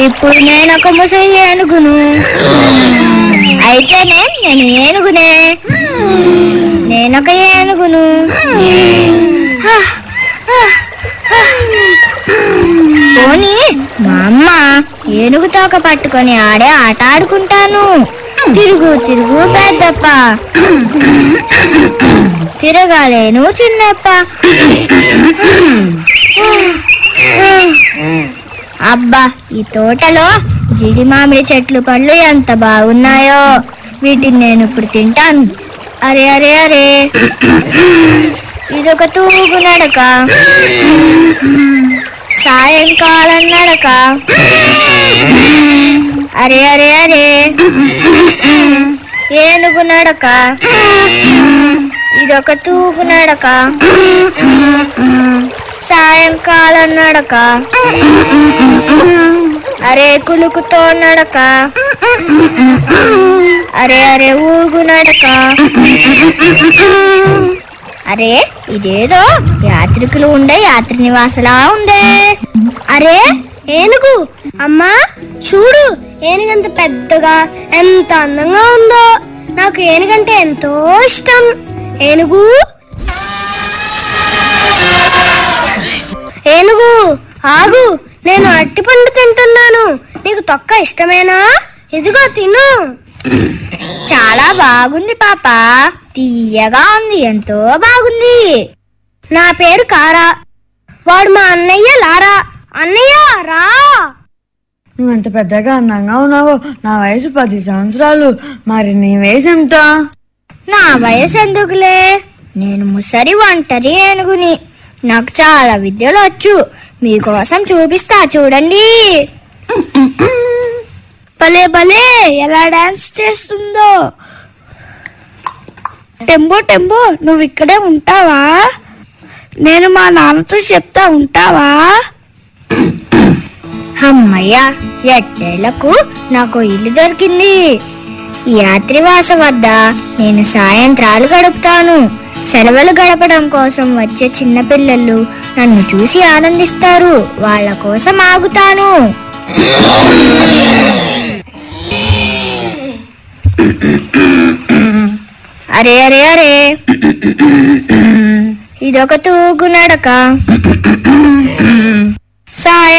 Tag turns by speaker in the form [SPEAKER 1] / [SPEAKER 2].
[SPEAKER 1] ఇప్పుడు నేను ఒక ముసలి ఏనుగును అయితేనే నేను ఏనుగునే నేనొక ఏనుగును హా, హా, హా. పోనీ మా అమ్మ ఏనుగు తోక పట్టుకొని ఆడే ఆట ఆడుకుంటాను తిరుగు తిరుగు పెద్దప్ప తిరగాలేను చిన్నప్ప అబ్బా ఈ తోటలో జిడి మామిడి చెట్లు పళ్ళు ఎంత బాగున్నాయో వీటిని నేను ఇప్పుడు తింటాను అరే అరే అరే ఇదొక తూగు నడక సాయంకాలం నడక అరే అరే అరే ఏనుగు నడక ఇదొక తూగు నడక సాయంకాలం నడక అరే కులుకుతో నడక అరే అరే ఊగు నడక అరే ఇదేదో యాత్రికులు ఉండే యాత్రి నివాసలా ఉందే అరే ఏనుగు అమ్మా చూడు ఏనుగంత పెద్దగా ఎంత అందంగా ఉందో నాకు ఏనుగంటే ఎంతో ఇష్టం ఏనుగు ఏనుగు ఆగు నేను అట్టిపండు తింటున్నాను నీకు తొక్క ఇష్టమేనా ఇదిగో తిను చాలా బాగుంది పాప తీయగా ఉంది ఎంతో బాగుంది నా పేరు కారా వాడు మా అన్నయ్య లారా అన్నయ్య రా
[SPEAKER 2] నువ్వు ఎంత పెద్దగా అందంగా ఉన్నావో నా వయసు పది సంవత్సరాలు మరి నీ వయసు ఎంత
[SPEAKER 1] నా వయసు ఎందుకులే నేను ముసరి ఒంటరి ఏనుగుని నాకు చాలా విద్యలు వచ్చు మీకోసం చూపిస్తా చూడండి భలే భలే ఎలా డాన్స్ చేస్తుందో టెంబో టెంబో నువ్వు ఇక్కడే ఉంటావా నేను మా నాన్నతో చెప్తా ఉంటావా అమ్మయ్య ఎట్టేళ్లకు నాకు ఇల్లు దొరికింది ఈ యాత్రివాస వద్ద నేను సాయంత్రాలు గడుపుతాను సెలవులు గడపడం కోసం వచ్చే చిన్నపిల్లలు నన్ను చూసి ఆనందిస్తారు వాళ్ళ కోసం ఆగుతాను అరే అరే అరే ఇదొక తూగు నడక సాయం